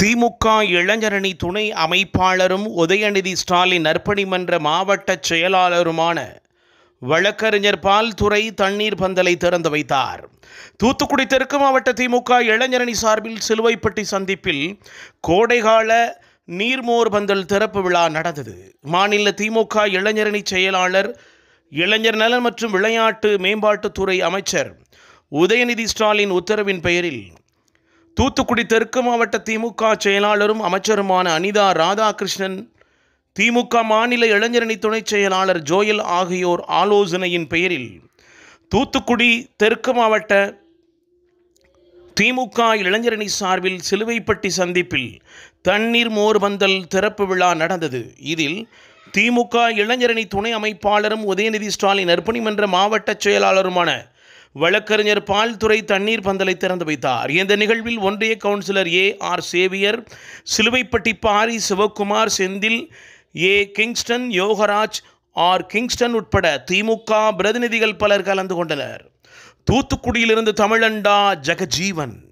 திமுக இளைஞரணி துணை அமைப்பாளரும் உதயநிதி ஸ்டாலின் நற்பணி மன்ற மாவட்ட செயலாளருமான வழக்கறிஞர் பால்துறை தண்ணீர் பந்தலை திறந்து வைத்தார் தூத்துக்குடி தெற்கு மாவட்ட திமுக இளைஞரணி சார்பில் சிலுவைப்பட்டி சந்திப்பில் கோடைகால நீர்மோர் பந்தல் திறப்பு விழா நடந்தது மாநில திமுக இளைஞரணி செயலாளர் இளைஞர் நலன் மற்றும் விளையாட்டு மேம்பாட்டுத்துறை அமைச்சர் உதயநிதி ஸ்டாலின் உத்தரவின் பெயரில் தூத்துக்குடி தெற்கு மாவட்ட திமுக செயலாளரும் அமைச்சருமான அனிதா ராதாகிருஷ்ணன் திமுக மாநில இளைஞரணி துணைச் செயலாளர் ஜோயல் ஆகியோர் ஆலோசனையின் பெயரில் தூத்துக்குடி தெற்கு மாவட்ட திமுக இளைஞரணி சார்பில் சிலுவைப்பட்டி சந்திப்பில் தண்ணீர் மோர்பந்தல் திறப்பு விழா நடந்தது இதில் திமுக இளைஞரணி துணை அமைப்பாளரும் உதயநிதி ஸ்டாலின் நற்பணி மன்ற மாவட்ட செயலாளருமான வழக்கறிஞர் பால்துறை தண்ணீர் பந்தலை திறந்து வைத்தார் இந்த நிகழ்வில் ஒன்றிய councillor A R Xavier Siluvaipatti Pari Sivakumar Senthil A Kingston Yogaraj R Kingston உட்பட திமுக பிரதிநிதிகள் பலர் கலந்து கொண்டனர் தூத்துக்குடியிலிருந்து தமிழண்டா ஜெகஜீவன்